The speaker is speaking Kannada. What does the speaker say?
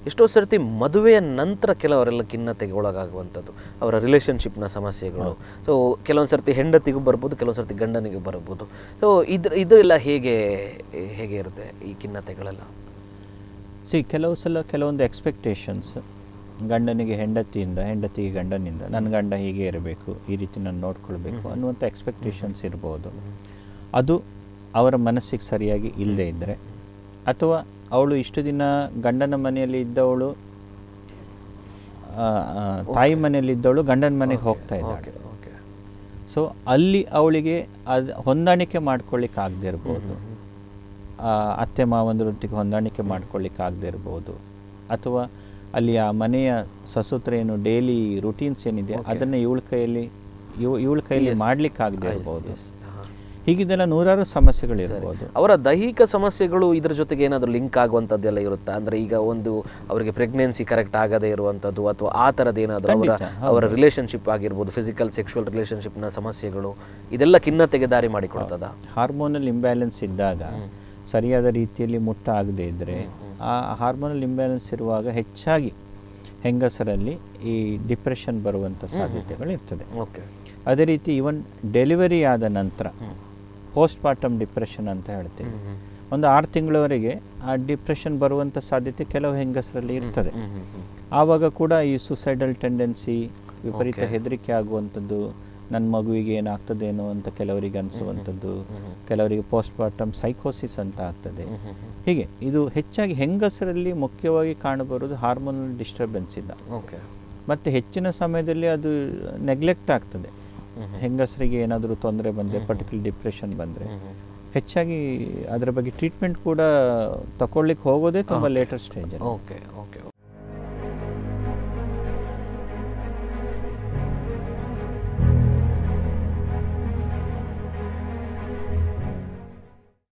ಎಷ್ಟೋ ಸರ್ತಿ ಮದುವೆಯ ನಂತರ ಕೆಲವರೆಲ್ಲ ಖಿನ್ನತೆಗೆ ಒಳಗಾಗುವಂಥದ್ದು ಅವರ ರಿಲೇಷನ್ಶಿಪ್ನ ಸಮಸ್ಯೆಗಳು ಸೊ ಕೆಲವೊಂದು ಸರ್ತಿ ಹೆಂಡತಿಗೂ ಬರ್ಬೋದು ಕೆಲವೊಂದು ಸರ್ತಿ ಗಂಡನಿಗೂ ಬರ್ಬೋದು ಸೊ ಇದ್ರ ಇದೆಲ್ಲ ಹೇಗೆ ಹೇಗೆ ಇರುತ್ತೆ ಈ ಖಿನ್ನತೆಗಳೆಲ್ಲ ಸಿ ಕೆಲವು ಸಲ ಕೆಲವೊಂದು ಎಕ್ಸ್ಪೆಕ್ಟೇಷನ್ಸ್ ಗಂಡನಿಗೆ ಹೆಂಡತಿಯಿಂದ ಹೆಂಡತಿಗೆ ಗಂಡನಿಂದ ನನ್ನ ಗಂಡ ಹೀಗೆ ಇರಬೇಕು ಈ ರೀತಿ ನಾನು ನೋಡ್ಕೊಳ್ಬೇಕು ಅನ್ನುವಂಥ ಎಕ್ಸ್ಪೆಕ್ಟೇಷನ್ಸ್ ಇರ್ಬೋದು ಅದು ಅವರ ಮನಸ್ಸಿಗೆ ಸರಿಯಾಗಿ ಇಲ್ಲದೇ ಇದ್ದರೆ ಅಥವಾ ಅವಳು ಇಷ್ಟು ದಿನ ಗಂಡನ ಮನೆಯಲ್ಲಿ ಇದ್ದವಳು ಆ, ಆ, ತಾಯಿ ಮನೆಯಲ್ಲಿ ಇದ್ದವಳು ಗಂಡನ ಮನೆಗೆ ಹೋಗ್ತಾ ಇದ್ದಾಳೆ ಓಕೆ ಸೊ ಅಲ್ಲಿ ಅವಳಿಗೆ ಅದು ಹೊಂದಾಣಿಕೆ ಮಾಡ್ಕೊಳ್ಳಿಕ್ಕೆ ಆಗದೆ ಇರ್ಬೋದು ಆ, ಅತ್ತೆ ಮಾವಂದ್ರೊಟ್ಟಿಗೆ ಹೊಂದಾಣಿಕೆ ಮಾಡ್ಕೊಳ್ಳಿಕ್ಕೆ ಆಗದೆ ಇರ್ಬೋದು ಅಥವಾ ಅಲ್ಲಿ ಆ ಮನೆಯ ಸಸೂತ್ರ ಏನು ಡೈಲಿ ರುಟೀನ್ಸ್ ಏನಿದೆ ಅದನ್ನು ಇವಳ ಕೈಯಲ್ಲಿ ಇವ್ ಇವಳ ಕೈಯಲ್ಲಿ ಮಾಡ್ಲಿಕ್ಕೆ ಆಗದೆ ಇರ್ಬೋದು ಹೀಗಿದೆಲ್ಲ ನೂರಾರು ಸಮಸ್ಯೆಗಳಿರ್ಬೋದು ಅವರ ದೈಹಿಕ ಸಮಸ್ಯೆಗಳು ಇದ್ರ ಜೊತೆಗೆ ಏನಾದರೂ ಲಿಂಕ್ ಆಗುವಂಥದ್ದೆಲ್ಲ ಇರುತ್ತಾ ಅಂದ್ರೆ ಈಗ ಒಂದು ಅವರಿಗೆ ಪ್ರೆಗ್ನೆನ್ಸಿ ಕರೆಕ್ಟ್ ಆಗದೇ ಇರುವಂಥದ್ದು ಅಥವಾ ಆ ಥರದ್ದು ಏನಾದರೂ ಅವರ ಅವರ ರಿಲೇಷನ್ಶಿಪ್ ಆಗಿರ್ಬೋದು ಫಿಸಿಕಲ್ ಸೆಕ್ಷುವಲ್ ರಿಲೇಷನ್ಶಿಪ್ನ ಸಮಸ್ಯೆಗಳು ಇದೆಲ್ಲ ಖಿನ್ನತೆಗೆ ದಾರಿ ಮಾಡಿಕೊಡ್ತದ ಹಾರ್ಮೋನಲ್ ಇಂಬ್ಯಾಲೆನ್ಸ್ ಇದ್ದಾಗ ಸರಿಯಾದ ರೀತಿಯಲ್ಲಿ ಮುಟ್ಟ ಆಗದೇ ಇದ್ದರೆ ಆ ಹಾರ್ಮೋನಲ್ ಇಂಬ್ಯಾಲೆನ್ಸ್ ಇರುವಾಗ ಹೆಚ್ಚಾಗಿ ಹೆಂಗಸರಲ್ಲಿ ಈ ಡಿಪ್ರೆಷನ್ ಬರುವಂಥ ಸಾಧ್ಯತೆಗಳು ಇರ್ತದೆ ಓಕೆ ಅದೇ ರೀತಿ ಇವನ್ ಡೆಲಿವರಿ ಆದ ನಂತರ ಪೋಸ್ಟ್ ಪಾರ್ಟಮ್ ಡಿಪ್ರೆಷನ್ ಅಂತ ಹೇಳ್ತೀವಿ ಒಂದು ಆರು ತಿಂಗಳವರೆಗೆ ಆ ಡಿಪ್ರೆಷನ್ ಬರುವಂಥ ಸಾಧ್ಯತೆ ಕೆಲವು ಹೆಂಗಸರಲ್ಲಿ ಇರ್ತದೆ ಆವಾಗ ಕೂಡ ಈ ಸುಸೈಡಲ್ ಟೆಂಡೆನ್ಸಿ ವಿಪರೀತ ಹೆದರಿಕೆ ಆಗುವಂಥದ್ದು ನನ್ನ ಮಗುವಿಗೆ ಏನಾಗ್ತದೇನೋ ಅಂತ ಕೆಲವರಿಗೆ ಅನಿಸುವಂಥದ್ದು ಕೆಲವರಿಗೆ ಪೋಸ್ಟ್ ಪಾರ್ಟಮ್ ಸೈಕೋಸಿಸ್ ಅಂತ ಆಗ್ತದೆ ಹೀಗೆ ಇದು ಹೆಚ್ಚಾಗಿ ಹೆಂಗಸರಲ್ಲಿ ಮುಖ್ಯವಾಗಿ ಕಾಣಬರುವುದು ಹಾರ್ಮೋನಲ್ ಡಿಸ್ಟರ್ಬೆನ್ಸ್ ಇಂದ ಓಕೆ ಮತ್ತು ಹೆಚ್ಚಿನ ಸಮಯದಲ್ಲಿ ಅದು ನೆಗ್ಲೆಕ್ಟ್ ಆಗ್ತದೆ ಹೆಂಗಸರಿಗೆ ಏನಾದರೂ ತೊಂದರೆ ಬಂದರೆ ಪರ್ಟಿಕ್ಯುಲರ್ ಡಿಪ್ರೆಷನ್ ಬಂದರೆ ಹೆಚ್ಚಾಗಿ ಅದರ ಬಗ್ಗೆ ಟ್ರೀಟ್ಮೆಂಟ್ ಕೂಡ ತಗೊಳ್ಳಿಕ್ಕೆ ಹೋಗೋದೇ ತುಂಬ ಲೇಟರ್ ಸ್ಟೇಜಲ್ಲಿ ಓಕೆ ಓಕೆ